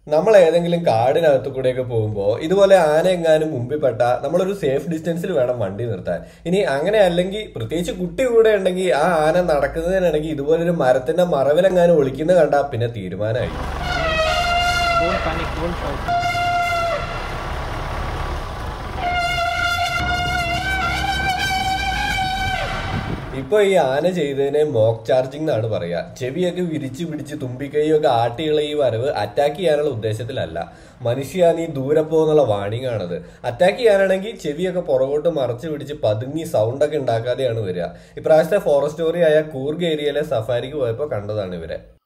നമ്മൾ ഏതെങ്കിലും കാടിനകത്തു കൂടെയൊക്കെ പോകുമ്പോൾ ഇതുപോലെ ആന എങ്ങാനും മുമ്പിൽ പെട്ട നമ്മളൊരു സേഫ് ഡിസ്റ്റൻസിൽ വേണം വണ്ടി നിർത്താൻ ഇനി അങ്ങനെ അല്ലെങ്കിൽ പ്രത്യേകിച്ച് കുട്ടി കൂടെ ഉണ്ടെങ്കിൽ ആ ആന നടക്കുന്നതിനിടയ്ക്ക് ഇതുപോലൊരു മരത്തിന്റെ മറവിലെങ്ങാനും ഒളിക്കുന്ന കണ്ടാൽ പിന്നെ തീരുമാനമായി Don't panic, don't shout. ഇപ്പൊ ഈ ആന ചെയ്തതിനെ മോക്ക് ചാർജിങ് എന്നാണ് പറയാ ചെവിയൊക്കെ വിരിച്ചു പിടിച്ച് തുമ്പിക്കൈയൊക്കെ ആട്ടിയുള്ള ഈ വരവ് അറ്റാക്ക് ചെയ്യാനുള്ള ഉദ്ദേശത്തിലല്ല മനുഷ്യ നീ ദൂരെ പോകുന്നുള്ള വാണിംഗ് ആണത് അറ്റാക്ക് ചെയ്യാനാണെങ്കിൽ ചെവിയൊക്കെ പുറകോട്ട് മറച്ചു പിടിച്ച് പതുങ്ങി സൗണ്ട് ഒക്കെ ഉണ്ടാക്കാതെയാണ് വരിക ഇപ്രാവശ്യത്തെ ഫോറസ്റ്റ് സ്റ്റോറി ആയ കൂർഗ് ഏരിയയിലെ സഫാരിക്ക് പോയപ്പോൾ കണ്ടതാണ് ഇവരെ